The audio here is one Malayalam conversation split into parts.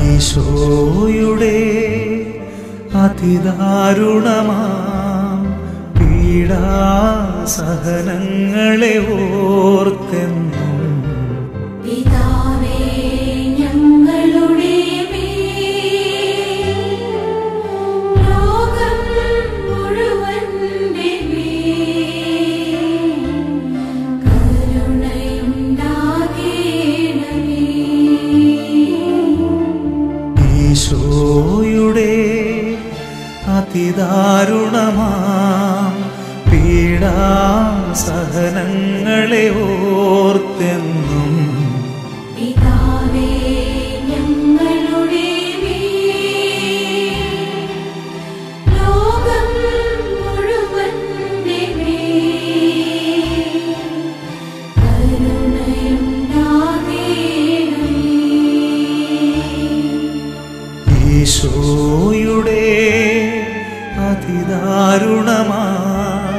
ഈശോയുടെ അതിദാരുണമാം പീഡാസഹനങ്ങളെ ഓർത്തെന്നും പിതാവേ ഞങ്ങളുടെ മേൽ ലോകം മുഴുവന്റെ മേൽ കരുണയുണ്ടാകേണമേ ഈശോയുടെ അതിദാരുണമാം പീഡാസഹനങ്ങളെ ഓർത്തെന്നും പിതാവേ ഞങ്ങളുടെ മേൽ ലോകം മുഴുവന്റെ മേൽ കരുണയുണ്ടാകേണമേ ഈശോയുടെ അതിദാരുണമാം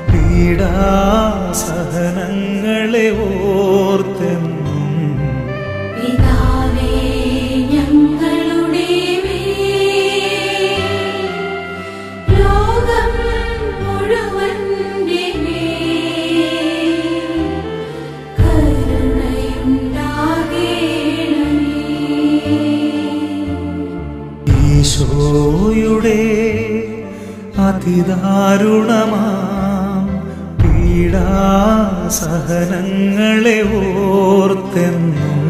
പീഡാസഹനങ്ങളെ ഓർത്തെന്നും പിതാവേ ഞങ്ങളുടെ മേൽ ലോകം മുഴുവന്റെ മേൽ കരുണയുണ്ടാകേണമേ ഈശോയുടെ അതിദാരുണമാം പീഡാസഹനങ്ങളെ ഓർത്തെന്നും